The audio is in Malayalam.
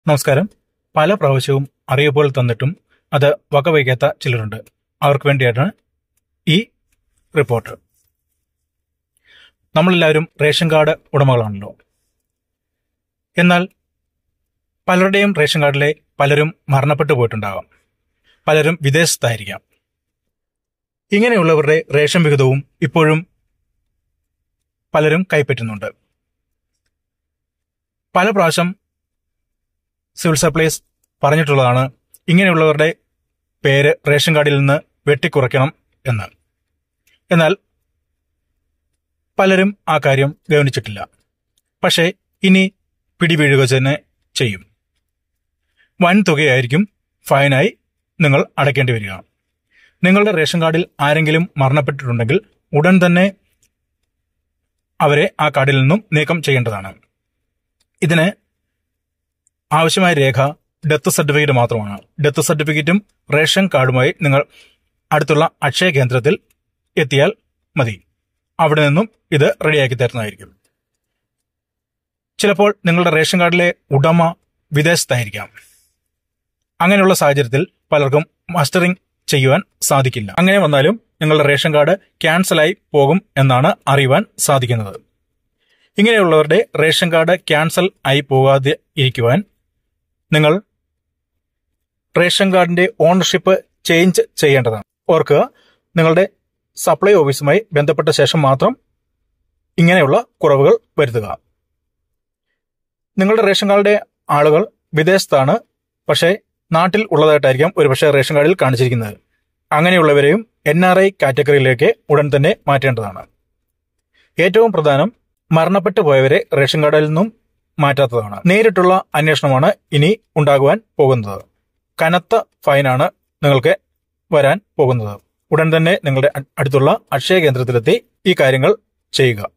നമസ്കാരം പല പ്രാവശ്യവും അറിയിപ്പുകൾ തന്നിട്ടും അത് വകവയ്ക്കാത്ത ചിലരുണ്ട് അവർക്ക് വേണ്ടിയാണ് ഈ റിപ്പോർട്ട് നമ്മളെല്ലാവരും റേഷൻ കാർഡ് ഉടമകളാണല്ലോ എന്നാൽ പലരുടെയും റേഷൻ കാർഡിലെ പലരും മരണപ്പെട്ടു പോയിട്ടുണ്ടാകാം പലരും വിദേശത്തായിരിക്കാം ഇങ്ങനെയുള്ളവരുടെ റേഷൻ വിഹിതവും ഇപ്പോഴും പലരും കൈപ്പറ്റുന്നുണ്ട് പല പ്രാവശ്യം സിവിൽ സപ്ലൈസ് പറഞ്ഞിട്ടുള്ളതാണ് ഇങ്ങനെയുള്ളവരുടെ പേര് റേഷൻ കാർഡിൽ നിന്ന് വെട്ടിക്കുറയ്ക്കണം എന്ന് എന്നാൽ പലരും ആ കാര്യം ഗവനിച്ചിട്ടില്ല പക്ഷേ ഇനി പിടിവീഴുക തന്നെ ചെയ്യും വൻ തുകയായിരിക്കും ഫൈനായി നിങ്ങൾ അടയ്ക്കേണ്ടി വരിക നിങ്ങളുടെ റേഷൻ കാർഡിൽ ആരെങ്കിലും മരണപ്പെട്ടിട്ടുണ്ടെങ്കിൽ ഉടൻ തന്നെ അവരെ ആ കാർഡിൽ നിന്നും നീക്കം ചെയ്യേണ്ടതാണ് ഇതിന് ആവശ്യമായ രേഖ ഡെത്ത് സർട്ടിഫിക്കറ്റ് മാത്രമാണ് ഡെത്ത് സർട്ടിഫിക്കറ്റും റേഷൻ കാർഡുമായി നിങ്ങൾ അടുത്തുള്ള അക്ഷയ കേന്ദ്രത്തിൽ എത്തിയാൽ മതി അവിടെ നിന്നും ഇത് റെഡിയാക്കി തരുന്നതായിരിക്കും ചിലപ്പോൾ നിങ്ങളുടെ റേഷൻ കാർഡിലെ ഉടമ വിദേശത്തായിരിക്കാം അങ്ങനെയുള്ള സാഹചര്യത്തിൽ പലർക്കും മസ്റ്ററിംഗ് ചെയ്യുവാൻ സാധിക്കില്ല അങ്ങനെ വന്നാലും നിങ്ങളുടെ റേഷൻ കാർഡ് ക്യാൻസലായി പോകും എന്നാണ് അറിയുവാൻ സാധിക്കുന്നത് ഇങ്ങനെയുള്ളവരുടെ റേഷൻ കാർഡ് ക്യാൻസൽ ആയി പോകാതെ ഇരിക്കുവാൻ നിങ്ങൾ റേഷൻ കാർഡിന്റെ ഓണർഷിപ്പ് ചേഞ്ച് ചെയ്യേണ്ടതാണ് ഓർക്കുക നിങ്ങളുടെ സപ്ലൈ ഓഫീസുമായി ബന്ധപ്പെട്ട ശേഷം മാത്രം ഇങ്ങനെയുള്ള കുറവുകൾ വരുത്തുക നിങ്ങളുടെ റേഷൻ കാർഡിന്റെ ആളുകൾ വിദേശത്താണ് പക്ഷേ നാട്ടിൽ ഉള്ളതായിട്ടായിരിക്കാം ഒരുപക്ഷെ റേഷൻ കാർഡിൽ കാണിച്ചിരിക്കുന്നത് അങ്ങനെയുള്ളവരെയും എൻ ആർ ഐ കാറ്റഗറിയിലേക്ക് ഉടൻ തന്നെ മാറ്റേണ്ടതാണ് ഏറ്റവും പ്രധാനം മരണപ്പെട്ടു പോയവരെ റേഷൻ കാർഡിൽ നിന്നും മാറ്റാത്തതാണ് നേരിട്ടുള്ള അന്വേഷണമാണ് ഇനി ഉണ്ടാകുവാൻ പോകുന്നത് കനത്ത ഫൈനാണ് നിങ്ങൾക്ക് വരാൻ പോകുന്നത് ഉടൻ തന്നെ നിങ്ങളുടെ അടുത്തുള്ള അക്ഷയ കേന്ദ്രത്തിലെത്തി ഈ കാര്യങ്ങൾ ചെയ്യുക